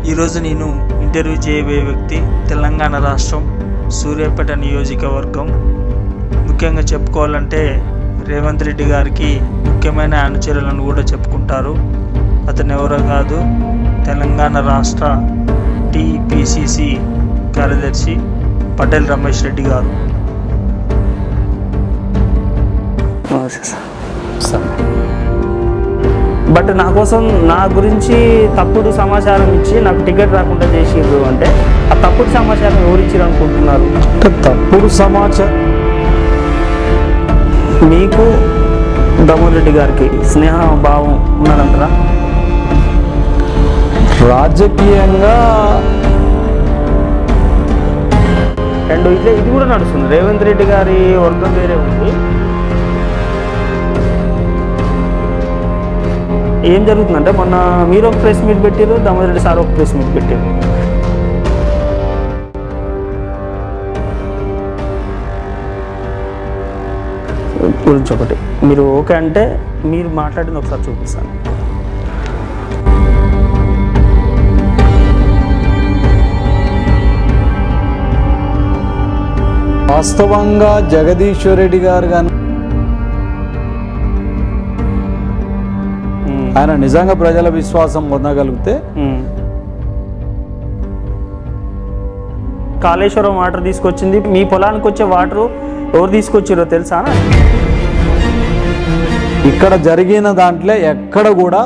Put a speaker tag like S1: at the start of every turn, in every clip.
S1: ఈరోజు నేను ఇంటర్వ్యూ చేయబోయే వ్యక్తి తెలంగాణ రాష్ట్రం సూర్యాపేట నియోజకవర్గం ముఖ్యంగా చెప్పుకోవాలంటే రేవంత్ రెడ్డి గారికి ముఖ్యమైన అనుచరులను కూడా చెప్పుకుంటారు అతను ఎవరో కాదు తెలంగాణ రాష్ట్ర టిపిసిసి కార్యదర్శి పటేల్ రమేష్ రెడ్డి గారు
S2: బట్ నా కోసం నా గురించి తప్పుడు సమాచారం ఇచ్చి నాకు టికెట్ రాకుండా చేసిర్రు అంటే ఆ తప్పుడు సమాచారం ఎవరు ఇచ్చిర్రు అనుకుంటున్నారు
S3: అంటే తప్పుడు సమాచారం
S2: మీకు దమోదర్ రెడ్డి గారికి స్నేహ భావం ఉన్నదంటారా
S3: రాజకీయంగా
S2: అండ్ ఇట్లా ఇది కూడా నడుస్తుంది రేవంత్ రెడ్డి గారి వర్గం వేరే ఉంది ఏం జరుగుతుందంటే మొన్న మీరు ఒక ప్రెస్ మీట్ పెట్టారు దమోదర్ రెడ్డి సార్ ఒక ప్రెస్ మీట్ పెట్టారు గురించి ఒకటి మీరు ఓకే అంటే మీరు మాట్లాడింది ఒకసారి చూపిస్తాను
S3: వాస్తవంగా జగదీశ్వర్ రెడ్డి గారు కానీ
S2: ఉమ్.
S3: ఆయన నిజంగా ప్రజల విశ్వాసం పొందగలిగితే
S2: ఉమ్. కాళేశ్వరం వాటర్ తీసుకొచ్చింది మీ పొలానికి వచ్చే వాటర్ ఎవరు తీసుకొచ్చారో తెలుసా
S3: ఇక్కడ జరిగిన దాంట్లో ఎక్కడ కూడా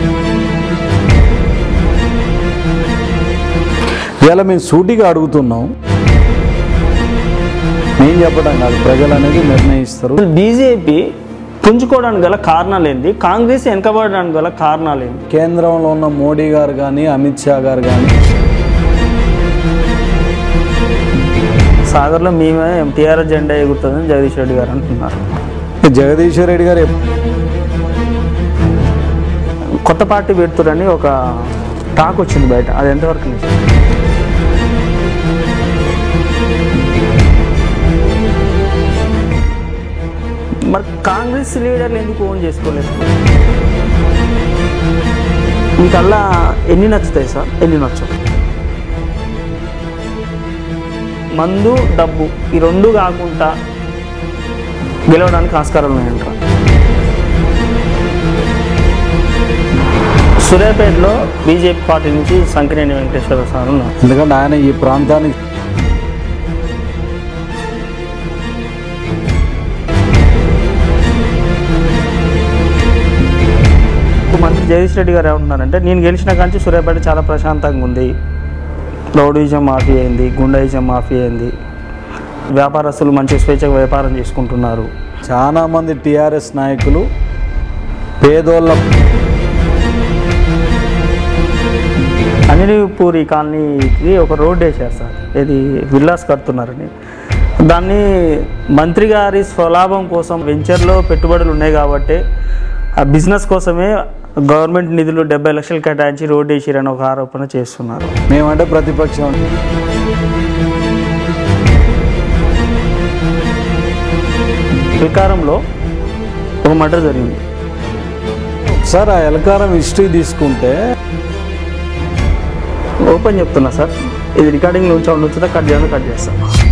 S3: ఇలా మేము సూటిగా అడుగుతున్నాం నేను చెప్పడం కాదు ప్రజలు అనేది నిర్ణయిస్తారు
S2: బీజేపీ పుంజుకోవడానికి గల కారణాలు ఏంటి కాంగ్రెస్ వెనకబడడానికి గల కారణాలు ఏంటి
S3: కేంద్రంలో ఉన్న మోడీ గారు కానీ అమిత్ షా గారు కానీ
S2: సాగర్లో మేమే టీఆర్ఎస్ జెండా ఎగురుతుందని జగదీష్ రెడ్డి గారు అంటున్నారు
S3: జగదీశ్వర్ రెడ్డి గారు ఎప్-
S2: కొత్త పార్టీ పెడుతురని ఒక టాక్ వచ్చింది బయట అది ఎంతవరకు నిజం? మరి కాంగ్రెస్ లీడర్లు ఎందుకు ఓన్ చేసుకోలేదు మీకల్లా ఎన్ని నచ్చుతాయి సార్ ఎన్ని నచ్చవు మందు డబ్బు ఈ రెండు కాకుండా గెలవడానికి ఆస్కారాలు ఉన్నాయంటారా సూర్యాపేటలో బీజేపీ పార్టీ నుంచి సంకినేని వెంకటేశ్వర సార్ ఉన్నారు
S3: ఎందుకంటే ఆయన ఈ ప్రాంతానికి
S2: ఇప్పుడు మంత్రి జగదీష్ రెడ్డి గారు ఏమంటున్నారంటే నేను గెలిచిన కాంచి సూర్యాపేట చాలా ప్రశాంతంగా ఉంది రౌడీజం మాఫీ అయింది గుండాయిజం మాఫీ అయింది వ్యాపారస్తులు మంచి స్వేచ్ఛగా వ్యాపారం చేసుకుంటున్నారు
S3: చాలా మంది టిఆర్ఎస్ నాయకులు పేదోళ్ళ
S2: అంజనీపూరి కాలనీకి ఒక రోడ్ వేసారు సార్ ఇది విల్లాస్ కడుతున్నారని దాన్ని మంత్రి గారి స్వలాభం కోసం వెంచర్లో పెట్టుబడులు ఉన్నాయి కాబట్టి ఆ బిజినెస్ కోసమే గవర్నమెంట్ నిధులు డెబ్బై లక్షలు కేటాయించి రోడ్ వేసిరని ఒక ఆరోపణ చేస్తున్నారు
S3: మేమంటే ప్రతిపక్షం
S2: వికారంలో ఒక మర్డర్ జరిగింది
S3: సార్ ఆ ఎలకారం హిస్టరీ తీసుకుంటే
S2: ఓపెన్ చెప్తున్నా సార్ ఇది రికార్డింగ్ ఉంచా ఉంచుతా కట్ చేయాలని కట్ చేస్తాను